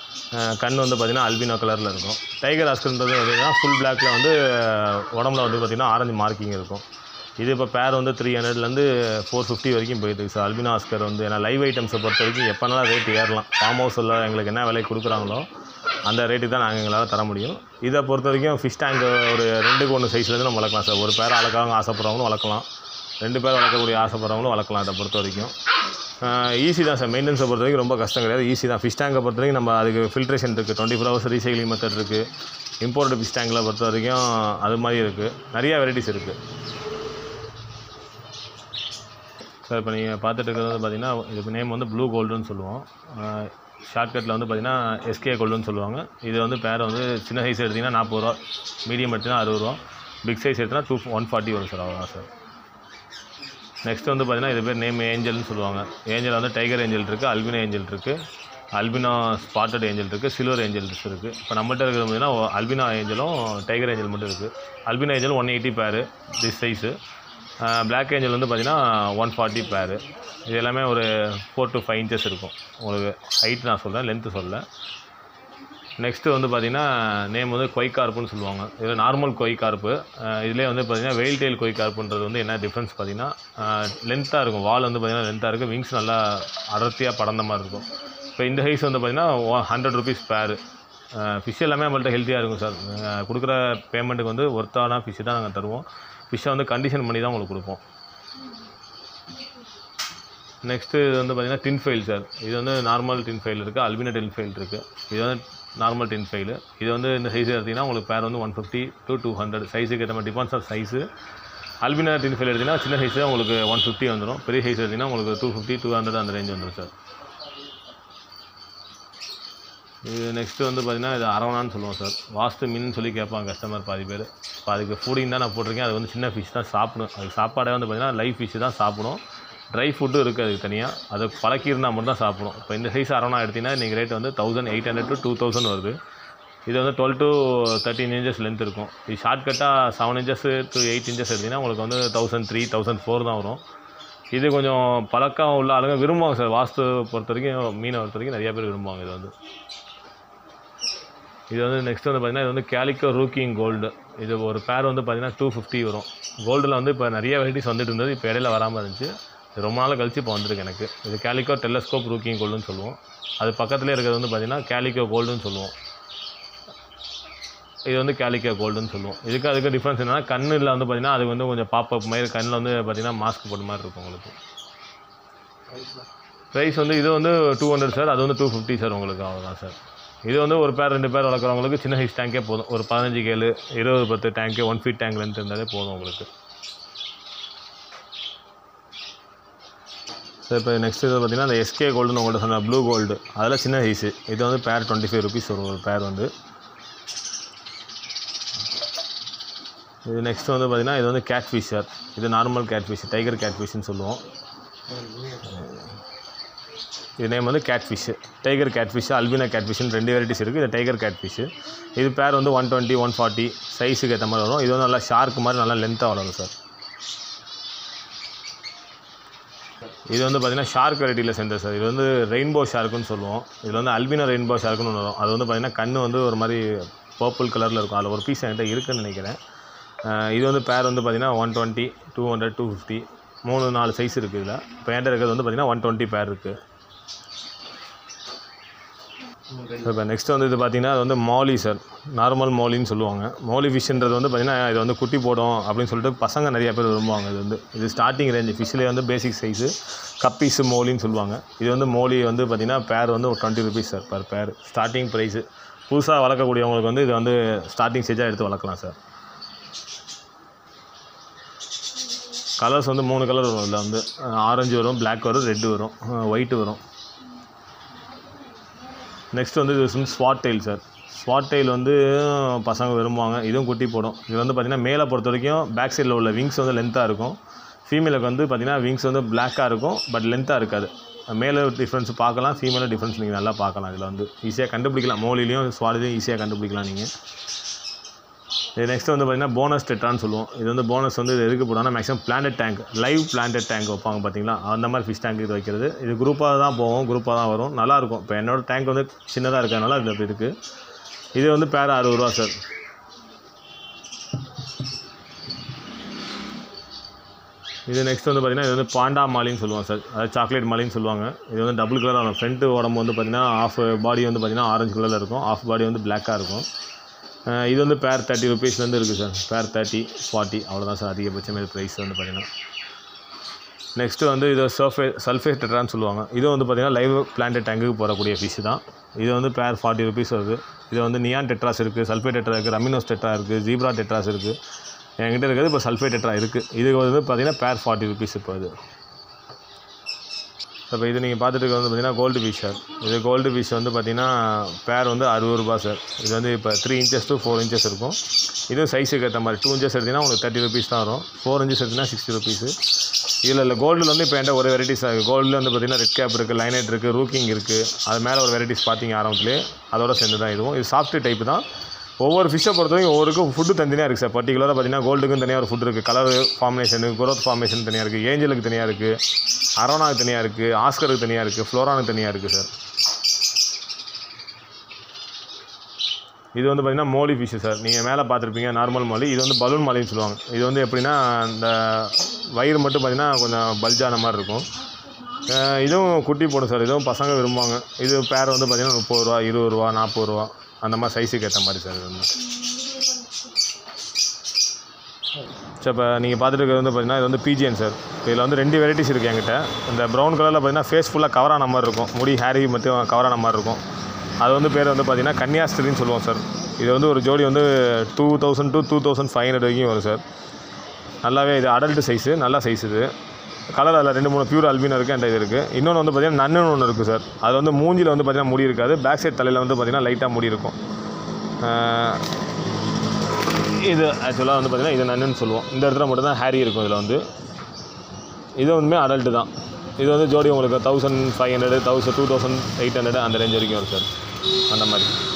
கண் வந்து பார்த்தீங்கன்னா அல்பினோ கலரில் இருக்கும் டைகர் ஆஸ்கர்ன்றது பார்த்தீங்கன்னா ஃபுல் பிளாக்ல வந்து உடம்புல வந்து பார்த்தீங்கன்னா ஆரஞ்சு மார்க்கிங் இருக்கும் இது இப்போ பேர் வந்து த்ரீ ஹண்ட்ரட்லேருந்து ஃபோர் ஃபிஃப்டி வரைக்கும் போயிட்டு இருக்கு சார் அல்பினோ ஆஸ்கர் வந்து ஏன்னா லைவ் ஐட்டம்ஸை பொறுத்த வரைக்கும் எப்போனாலும் ரேட் ஏறலாம் ஃபார்ம் ஹவுஸில் எங்களுக்கு என்ன விலை கொடுக்குறாங்களோ அந்த ரேட்டுக்கு தான் நாங்கள் எங்களால் தர முடியும் இதை பொறுத்த வரைக்கும் ஃபிஷ் டேங்க் ஒரு ரெண்டுக்கு ஒன்று சைஸ்லேருந்து நம்ம வளர்க்கலாம் சார் ஒரு பேர் வளர்க்கறவங்க ஆசைப்படுறவங்களும் வளர்க்கலாம் ரெண்டு பேர் வளர்க்கக்கூடிய ஆசைப்படுறவங்களும் வளர்க்கலாம் இதை பொறுத்த வரைக்கும் ஈஸி தான் சார் மெயின்டெனன்ஸை பொறுத்த வரைக்கும் ரொம்ப கஷ்டம் கிடையாது ஈஸி தான் ஃபிஷ் டேங்கை பொறுத்த வரைக்கும் நம்ம அதுக்கு ஃபில்ட்ரேஷன் இருக்குது twenty four hours recycling method இருக்குது இம்போர்ட் ஃபிஷ் டேங்கில் பொறுத்த வரைக்கும் அது மாதிரி இருக்குது நிறையா வெரைட்டிஸ் இருக்குது சார் இப்போ நீங்கள் பார்த்துட்டு இருக்கிறது வந்து பார்த்தீங்கன்னா இதுக்கு நேம் வந்து ப்ளூ கோல்டுன்னு சொல்லுவோம் ஷார்ட்கட்டில் வந்து பார்த்தீங்கன்னா எஸ்கே கோல்டுன்னு சொல்லுவாங்க இது வந்து பேரை வந்து சின்ன சைஸ் எடுத்திங்கன்னா நாற்பது ரூபா மீடியம் எடுத்திங்கன்னா அறுபது ரூபா பிக் சைஸ் எடுத்தினா டூ ஒன் ஃபார்ட்டி வரும் சார் அவ்வளோதான் சார் நெக்ஸ்ட் வந்து பார்த்தீங்கன்னா இது பேர் நேம் ஏஞ்சல்னு சொல்லுவாங்க ஏஞ்சல் வந்து டைகர் ஏஞ்சல் இருக்குது அல்பினோ ஏஞ்சல் இருக்குது அல்பினோ ஸ்பாட்டட் ஏஞ்சல் இருக்குது சில்வர் ஏஞ்சல்ஸ் இருக்குது இப்போ நம்மகிட்ட இருக்கிறது பார்த்தீங்கன்னா அல்பினோ ஏஞ்சலும் டைகர் ஏஞ்சல் மட்டும் இருக்குது albino angel one eighty pair this size black angel வந்து பார்த்தீங்கன்னா ஒன் ஃபார்ட்டி பேரு இது எல்லாமே ஒரு ஃபோர் டு ஃபைவ் இன்ச்சஸ் இருக்கும் உங்களுக்கு ஹைட் நான் சொல்கிறேன் லென்த்து சொல்ல நெக்ஸ்ட்டு வந்து பார்த்தீங்கன்னா நேம் வந்து கொய் கார்ப்புன்னு சொல்லுவாங்க இது நார்மல் கொய் கார்ப்பு இதுலேயே வந்து பார்த்தீங்கன்னா வெயில் டெயில் கொய் கார்ப்புன்றது வந்து என்ன டிஃப்ரென்ஸ் பார்த்தீங்கன்னா லென்த்தாக இருக்கும் வால் வந்து பார்த்தீங்கன்னா லென்த்தாக இருக்கும் விங்ஸ் நல்லா அடர்த்தியாக படர்ந்த மாதிரி இருக்கும் இப்போ இந்த சைஸ் வந்து பார்த்தீங்கன்னா ஹண்ட்ரட் ருபீஸ் பேரு ஃபிஷ் எல்லாமே நம்மள்ட்ட ஹெல்த்தியாக இருக்கும் சார் அஹ் கொடுக்குற பேமெண்ட்டுக்கு வந்து ஒர்த்தான ஃபிஷ் தான் நாங்கள் தருவோம் ஃபிஷ்ஷை வந்து கண்டிஷன் பண்ணி தான் உங்களுக்கு கொடுப்போம் நெக்ஸ்ட்டு இது வந்து பார்த்தீங்கன்னா டின் ஃபைல் சார் இது வந்து நார்மல் டின் ஃபைல் இருக்குது அல்பினா டின் ஃபைல் இருக்குது இது வந்து நார்மல் டின் ஃபைலு இது வந்து இந்த சைஸ் எடுத்திங்கன்னா உங்களுக்கு பேர் வந்து one fifty to two hundred சைஸுக்கு ஏற்ற மாதிரி depends of size albino tinfoil எடுத்திங்கன்னா சின்ன சைஸு உங்களுக்கு ஒன் ஃபிஃப்டி வந்துடும் பெரிய சைஸ் எடுத்திங்கன்னா உங்களுக்கு டூ ஃபிஃப்டி டூ ஹண்ட்ரட் அந்த ரேஞ்ச் வந்துடும் சார் இது நெக்ஸ்ட்டு வந்து பார்த்தீங்கன்னா இது அரவணான்னு சொல்லுவோம் சார் வாஸ்து மீன் சொல்லி கேட்பாங்க கஸ்டமர் பாதி பேர் இப்போ அதுக்கு ஃபுடிங் தான் நான் போட்டிருக்கேன் அது வந்து சின்ன ஃபிஷ் தான் சாப்பிடும் அது சாப்பாடே வந்து பார்த்தீங்கன்னா லைவ் ஃபிஷ் தான் சாப்பிடும் ட்ரை ஃபுட்டும் இருக்குது அதுக்கு தனியாக அதை பழக்கியிருந்தால் மட்டும் தான் சாப்பிடும் இப்போ இந்த சைஸ் அரவணா எடுத்திங்கன்னா இன்றைக்கி ரேட் வந்து thousand eight hundred to two thousand வருது இது வந்து twelve to thirteen inches length இருக்கும் இது ஷார்ட்கட்டாக seven inches to eight inches எடுத்திங்கன்னா உங்களுக்கு வந்து தௌசண்ட் த்ரீ தௌசண்ட் ஃபோர் தான் வரும் இது கொஞ்சம் பழக்கம் உள்ள ஆளுங்க விரும்புவாங்க சார் வாஸ்து பொறுத்த வரைக்கும் மீனை பொறுத்த வரைக்கும் நிறைய பேர் விரும்புவாங்க இது வந்து இது வந்து நெக்ஸ்ட் வந்து பார்த்தீங்கன்னா இது வந்து கேலிக்கோ ரூக்கிங் கோல்டு இது ஒரு பேர் வந்து பார்த்தீங்கன்னா டூ ஃபிஃப்டி வரும் கோல்டில் வந்து இப்போ நிறைய வெரைட்டிஸ் வந்துட்டு இருந்தது இப்போ இடையில வராமல் இருந்துச்சு இது ரொம்ப நாள் கழிச்சு இப்போ வந்திருக்கு எனக்கு இது கேலிக்கோ டெலஸ்கோப் ரூக்கிங் கோல்டுன்னு சொல்லுவோம் அது பக்கத்துலேயே இருக்கிறது வந்து பார்த்தீங்கன்னா கேலிக்கோ கோல்டுன்னு சொல்லுவோம் இது வந்து கேலிக்கோ கோல்டுன்னு சொல்லுவோம் இதுக்கு அதுக்கு டிஃப்ரென்ஸ் என்னன்னா கண்ணில் வந்து பார்த்தீங்கன்னா அது வந்து கொஞ்சம் பாப்பப் மாதிரி கண்ணில் வந்து பார்த்தீங்கன்னா மாஸ்க் போட்ட மாதிரி இருக்கும் உங்களுக்கு ப்ரைஸ் வந்து இது வந்து டூ ஹண்ட்ரட் சார் அது வந்து டூ ஃபிஃப்டி சார் உங்களுக்கு அவ்வளோதான் சார் இது வந்து ஒரு பேர் ரெண்டு பேர் வளர்க்குறவங்களுக்கு சின்ன சைஸ் டேங்கே போதும் ஒரு பதினஞ்சு கேலு இருபது பத்து டேங்க்கு ஒன் ஃபீட் டேங்க் லென்த் இருந்தாலே போதும் உங்களுக்கு சார் இப்போ நெக்ஸ்ட் இது பார்த்தீங்கன்னா அந்த எஸ்கே கோல்டுன்னு உங்கள்கிட்ட சொன்ன ப்ளூ கோல்டு அதில் சின்ன சைஸு இது வந்து பேர் டுவெண்ட்டி ஃபைவ் ருபீஸ் வரும் ஒரு பேர் வந்து இது நெக்ஸ்ட் வந்து பார்த்தீங்கன்னா இது வந்து கேட் ஃபிஷ் சார் இது normal cat fish tiger cat ஃபிஷ்னு சொல்லுவோம் இது நேம் வந்து cat fish tiger cat fish albino cat ஃபிஷ்னு ரெண்டு வெரைட்டிஸ் இருக்குது இது டைகர் கேட் ஃபிஷ்ஷு இது பேர் வந்து ஒன் டுவெண்ட்டி ஒன் ஃபார்ட்டி சைஸுக்கு ஏற்ற மாதிரி வரும் இது வந்து நல்லா ஷார்க் மாதிரி நல்லா லென்த்தாக வளரும் சார் இது வந்து பார்த்தீங்கன்னா ஷார்க் வெரைட்டியில் சேர்ந்தது சார் இது வந்து ரெயின்போ ஷார்க்குன்னு சொல்லுவோம் இதில் வந்து அல்பினா ரெயின்போ ஷார்க்குன்னு ஒன்று வரும் அது வந்து பார்த்தீங்கன்னா கண் வந்து ஒரு மாதிரி பர்பிள் கலரில் இருக்கும் அதில் ஒரு பீஸ் என்கிட்ட இருக்குன்னு நினைக்கிறேன் அஹ் இது வந்து பேர் வந்து பார்த்தீங்கன்னா one twenty two hundred two fifty மூணு நாலு சைஸ் இருக்குது இதில் இப்போ என்கிட்ட இருக்கிறது வந்து பார்த்தீங்கன்னா ஒன் டுவெண்ட்டி பேர் இருக்குது இப்போ நெக்ஸ்ட் வந்து இது பார்த்தீங்கன்னா அது வந்து மௌலி சார் நார்மல் மௌலின்னு சொல்லுவாங்க மௌலி ஃபிஷ்ன்றது வந்து பார்த்தீங்கன்னா இது வந்து குட்டி போடும் அப்படின்னு சொல்லிட்டு பசங்க நிறைய பேர் விரும்புவாங்க இது வந்து இது ஸ்டார்டிங் ரேஞ்ச் ஃபிஷ்லேயே வந்து பேசிக் சைஸு கப்பீஸு மௌலின்னு சொல்லுவாங்க இது வந்து மௌலி வந்து பார்த்தீங்கன்னா பேர் வந்து ஒரு twenty rupees sir per pair starting price புதுசாக வளர்க்கக்கூடியவங்களுக்கு வந்து இது வந்து ஸ்டார்டிங் ஸ்டேஜாக எடுத்து வளர்க்கலாம் சார் கலர்ஸ் வந்து மூணு கலர் வரும் இதில் வந்து ஆரஞ்சு வரும் Black வரும் ரெட்டு வரும் ஒயிட்டு வரும் நெக்ஸ்ட் வந்து இது வந்து sword tail sir sword tail வந்து பசங்க விரும்புவாங்க இதுவும் குட்டி போடும் இது வந்து பார்த்திங்கன்னா மேலே பொறுத்த வரைக்கும் பேக் சைடில் உள்ள விங்ஸ் வந்து லென்த்தாக இருக்கும் ஃபீமேலுக்கு வந்து பார்த்திங்கன்னா விங்ஸ் வந்து பிளாக்காக இருக்கும் பட் லென்த்தாக இருக்காது மேலே டிஃப்ரென்ஸ் பார்க்கலாம் ஃபீமேலில் டிஃப்ரென்ஸ் நீங்கள் நல்லா பார்க்கலாம் இதில் வந்து ஈஸியாக கண்டுபிடிக்கலாம் மோலிலையும் ஸ்வாட்லையும் ஈஸியாக கண்டுபிடிக்கலாம் நீங்கள் இது நெக்ஸ்ட் வந்து பார்த்தீங்கன்னா போனஸ் டெட்ரான்னு சொல்லுவோம் இது வந்து போனஸ் வந்து இது எதுக்கு போடுவாங்கன்னா maximum plant tank live plant tank வைப்பாங்க பார்த்தீங்களா அந்த மாதிரி ஃபிஷ் டேங்க் இது வைக்கிறது இது குரூப்பாக தான் போகும் குரூப்பாக தான் வரும் நல்லாயிருக்கும் இப்போ என்னோட டேங்க் வந்து சின்னதாக இருக்கிறதுனால இது அப்படி இருக்குது இது வந்து பேர் அறுபது ரூபா சார் இது நெக்ஸ்ட் வந்து பார்த்தீங்கன்னா இது வந்து பாண்டா மாலின்னு சொல்லுவாங்க சார் அதாவது சாக்லேட் மாலின்னு சொல்லுவாங்க இது வந்து டபுள் கலராக வரும் ஃப்ரண்ட் உடம்பு வந்து பார்த்தீங்கன்னா ஆஃப் பாடி வந்து பார்த்தீங்கன்னா ஆரஞ்சு கலரில் இருக்கும் ஆஃப் பாடி வந்து பிளாக்காக இருக்கும் அஹ் இது வந்து பேர் தேர்ட்டி ருபீஸ்லேருந்து இருக்குது சார் பேர் தேர்ட்டி ஃபார்ட்டி அவ்வளோதான் சார் அதிகபட்சம் இது ப்ரைஸ் வந்து பார்த்தீங்கன்னா நெக்ஸ்ட்டு வந்து இது சர்ஃபே சல்ஃபேட் டெட்ரான்னு சொல்லுவாங்க இது வந்து பார்த்தீங்கன்னா லைவ் பிளான்ட் டேங்குக்கு போடக்கூடிய ஃபிஷ் தான் இது வந்து பேர் ஃபார்ட்டி ருபீஸ் வருது இது வந்து நியான் டெட்ராஸ் இருக்குது சல்ஃபேட் டெட்ரா இருக்குது ரமினோஸ் டெட்ரா இருக்குது ஜீப்ரா டெட்ராஸ் இருக்குது என்கிட்ட இருக்கிறது இப்போ சல்ஃபேட் டெட்ரா இருக்குது இது வந்து பார்த்தீங்கன்னா பேர் ஃபார்ட்டி ருபீஸ் இப்போ இது இப்போ இது நீங்கள் பார்த்துட்டு இருக்கிறது வந்து பார்த்தீங்கன்னா கோல்டு ஃபிஷ் சார் இது கோல்டு ஃபிஷ் வந்து பார்த்தீங்கன்னா பேர் வந்து அறுபது ரூபா சார் இது வந்து இப்போ three inches to four inches இருக்கும் இதுவும் சைஸுக்கு ஏற்ற மாதிரி டூ இன்ச்சஸ் எடுத்தீங்கன்னா உங்களுக்கு தேர்ட்டி ருபீஸ் தான் வரும் ஃபோர் இன்ச்சஸ் எடுத்தீங்கன்னா சிக்ஸ்டி ருபீஸு இதில் இல்லை கோல்டில் வந்து இப்போ என்கிட்ட ஒரு வெரைட்டிஸ் இருக்குது கோல்டில் வந்து பார்த்தீங்கன்னா ரெட் கேப் இருக்குது லைனைட் இருக்குது ரூக்கிங் இருக்குது அது மேலே ஒரு வெரைட்டிஸ் பார்த்தீங்க ஆரம்பத்திலே அதோட சேர்ந்து தான் இதுவும் இது சாஃப்ட் டைப் தான் ஒவ்வொரு ஃபிஷ்ஷை பொறுத்த வரைக்கும் ஒவ்வொருக்கும் ஃபுட்டு தனியாக இருக்குது சார் பர்டிகுலராக பார்த்தீங்கன்னா கோல்டுக்கும் தனியாக ஒரு ஃபுட் இருக்குது கலர் ஃபார்மேஷனு குரோத் ஃபார்மேஷன் தனியாக இருக்குது ஏஞ்சலுக்கு தனியாக இருக்குது அரோனாக்கு தனியாக இருக்குது ஆஸ்கருக்கு தனியாக இருக்குது ஃப்ளோரானுக்கு தனியாக இருக்குது சார் இது வந்து பார்த்திங்கன்னா மோலி ஃபிஷ்ஷு சார் நீங்கள் மேலே பார்த்துருப்பீங்க நார்மல் மோலி இது வந்து பலூன் மாலின்னு சொல்லுவாங்க இது வந்து எப்படின்னா இந்த வயிறு மட்டும் பார்த்திங்கன்னா கொஞ்சம் பல்ஜான மாதிரி இருக்கும் அஹ் இதுவும் குட்டி போடும் சார் இதுவும் பசங்க விரும்புவாங்க இது பேர் வந்து பார்த்திங்கன்னா முப்பது ரூபா இருபது ரூபா நாற்பது ரூபா அந்த மாதிரி சைஸுக்கு ஏற்ற மாதிரி சார் இது வந்து சரி இப்போ நீங்கள் பார்த்துட்டு இருக்கிறது வந்து பார்த்தீங்கன்னா இது வந்து பிஜிஎன் சார் இதில் வந்து ரெண்டு வெரைட்டிஸ் இருக்குது என்கிட்ட இந்த ப்ரௌன் கலரில் பார்த்தீங்கன்னா ஃபேஸ் ஃபுல்லாக கவர் ஆன மாதிரி இருக்கும் முடி ஹேரி மட்டும் கவர் ஆன மாதிரி இருக்கும் அது வந்து பேர் வந்து பார்த்தீங்கன்னா கன்னியாஸ்திரின்னு சொல்லுவோம் சார் இது வந்து ஒரு ஜோடி வந்து two thousand to two thousand five hundred வரைக்கும் வரும் சார் நல்லாவே இது அடல்ட் சைஸு நல்ல சைஸ் இது கலர் அதில் ரெண்டு மூணு பியூர் அல்பினோ இருக்குது அந்த இது இருக்குது இன்னொன்று வந்து பார்த்தீங்கன்னா நன்னு ஒன்று இருக்குது சார் அது வந்து மூஞ்சில் வந்து பார்த்தீங்கன்னா முடி இருக்காது பேக் சைட் தலையில் வந்து பார்த்தீங்கன்னா லைட்டாக முடி இருக்கும் ஆஹ் இது ஆக்சுவலாக வந்து பார்த்தீங்கன்னா இது நன்னுன்னு சொல்லுவோம் இந்த இடத்துல மட்டும் தான் ஹேரி இருக்கும் இதில் வந்து இது வந்துமே அடல்ட்டு தான் இது வந்து ஜோடி உங்களுக்கு thousand five hundred thousand two thousand eight hundred அந்த ரேஞ்ச் வரைக்கும் வரும் சார் அந்த மாதிரி